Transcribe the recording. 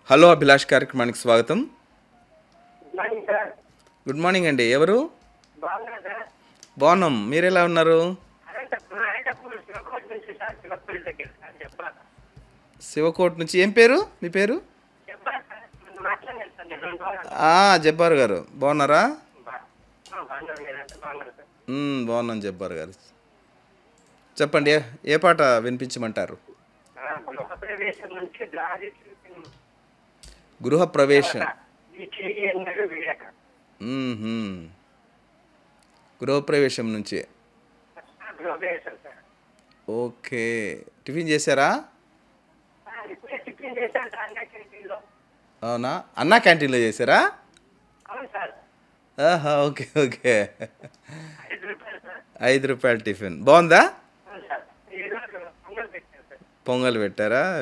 Hello Abhilash కార్యక్రమానికి స్వాగతం morning sir good morning అండి ఎవరు బాగున్నా సార్ బాగున్నాం మీరు ఎలా ఉన్నారు అనంతపురం అనంతపురం శివకోట నుంచి సార్ శివపల్లి దగ్గర సార్ చెప్పాలి శివకోట్ నుంచి ఏం పేరు మీ పేరు చెప్పాలి సార్ ముందు మాట్లాడాను సార్ నేను రెండు వారాలు ఆ, జబ్బార్ గారు బాగున్నారా బా- ఆ, బాగున్నాను మీరంతా బాగున్నారు సార్ మ్మ్, బాగున్నాను జబ్బార్ గారు చెప్పండి ఏ- ఏ పాట వినిపించమంటారు ఆ, గృహప్రవేశం నుంచి దారి చూపిన గృహ ప్రవేశం ఈ చెయ్యి ఎన్నడూ వీడక మ్మ్హ్మ్. గృహప్రవేశం నుంచి గృహప్రవేశం సార్ ఓకే టిఫిన్ చేశారా ఆ, ఇప్పుడే టిఫిన్ చేశాను సార్ అన్నకేలో అవునా అన్నా క్యాంటీన్లో చేశారా అవును సార్ ఆహా ఓకే ఓకే ఐదు రూపాయలు సార్ ఐదు రూపాయల టిఫిన్ బాగుందా అవును సార్ ఈరోజు పొంగల్ పెట్టాను సార్ పొంగల్ పెట్టారా